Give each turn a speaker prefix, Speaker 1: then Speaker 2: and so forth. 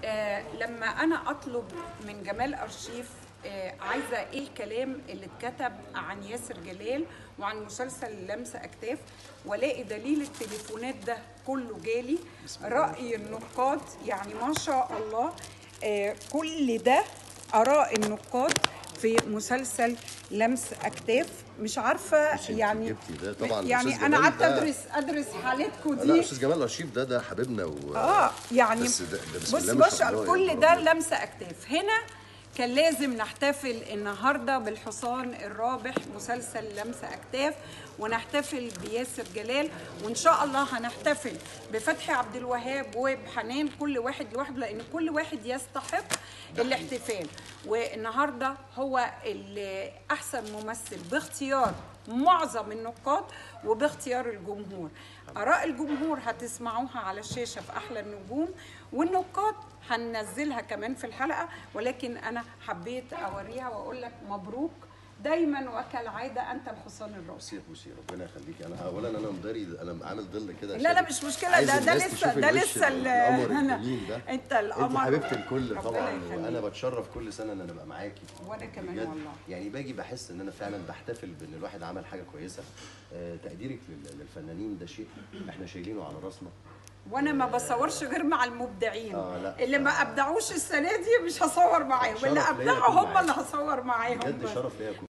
Speaker 1: آه لما انا اطلب من جمال ارشيف آه عايزه ايه الكلام اللي اتكتب عن ياسر جلال وعن مسلسل لمس اكتاف والاقي دليل التليفونات ده كله جالي راي النقاد يعني ما شاء الله آه كل ده اراء النقاد في مسلسل لمس اكتاف مش عارفه
Speaker 2: بصي انت
Speaker 1: يعني
Speaker 2: جبتي ده طبعا
Speaker 1: يعني
Speaker 2: أستاذ
Speaker 1: انا
Speaker 2: جمال
Speaker 1: قعدت
Speaker 2: ده-
Speaker 1: ادرس ادرس حالتكم
Speaker 2: لا
Speaker 1: دي
Speaker 2: استاذ جمال الارشيف ده ده حبيبنا و
Speaker 1: اه يعني
Speaker 2: بس ده- ده بسم
Speaker 1: بص
Speaker 2: الله ما
Speaker 1: بص
Speaker 2: شاء الله
Speaker 1: كل
Speaker 2: يعني
Speaker 1: ده
Speaker 2: ربنا-
Speaker 1: لمسه اكتاف هنا كان لازم نحتفل النهارده بالحصان الرابح مسلسل لمسه اكتاف ونحتفل بياسر جلال وان شاء الله هنحتفل بفتحي عبد الوهاب وبحنان كل واحد لوحده لان كل واحد يستحق الاحتفال والنهارده هو اللي احسن ممثل باختيار معظم النقاد وباختيار الجمهور اراء الجمهور هتسمعوها على الشاشه في احلى النجوم والنقاد هننزلها كمان في الحلقه ولكن انا حبيت اوريها واقول لك مبروك دايما وكالعاده انت الحصان الرابع
Speaker 2: بصي يا بوسي ربنا يخليكي انا اولا انا مضاري انا عامل ظل كده
Speaker 1: لا لا
Speaker 2: عشان
Speaker 1: مش مشكله
Speaker 2: عايز
Speaker 1: ده ده
Speaker 2: الناس
Speaker 1: لسه
Speaker 2: تشوف
Speaker 1: ده
Speaker 2: الوش
Speaker 1: لسه ال-
Speaker 2: القمر
Speaker 1: أنا-
Speaker 2: الجميل ده
Speaker 1: انت القمر
Speaker 2: انت حبيبه الكل
Speaker 1: ربنا
Speaker 2: طبعا
Speaker 1: يخليك.
Speaker 2: وانا بتشرف كل سنه ان انا ابقى معاكي
Speaker 1: وانا كمان
Speaker 2: بجد.
Speaker 1: والله
Speaker 2: يعني باجي بحس ان انا فعلا بحتفل بان الواحد عمل حاجه كويسه آه تقديرك لل- للفنانين ده شيء احنا شايلينه على راسنا
Speaker 1: وانا ما بصورش غير مع المبدعين
Speaker 2: آه، لا.
Speaker 1: اللي ما ابدعوش السنه دي مش هصور معاهم
Speaker 2: شرف
Speaker 1: واللي
Speaker 2: ليا
Speaker 1: ابدعوا
Speaker 2: أكون
Speaker 1: هم
Speaker 2: معاك.
Speaker 1: اللي هصور معاهم
Speaker 2: بجد
Speaker 1: بس.
Speaker 2: شرف ليا أكون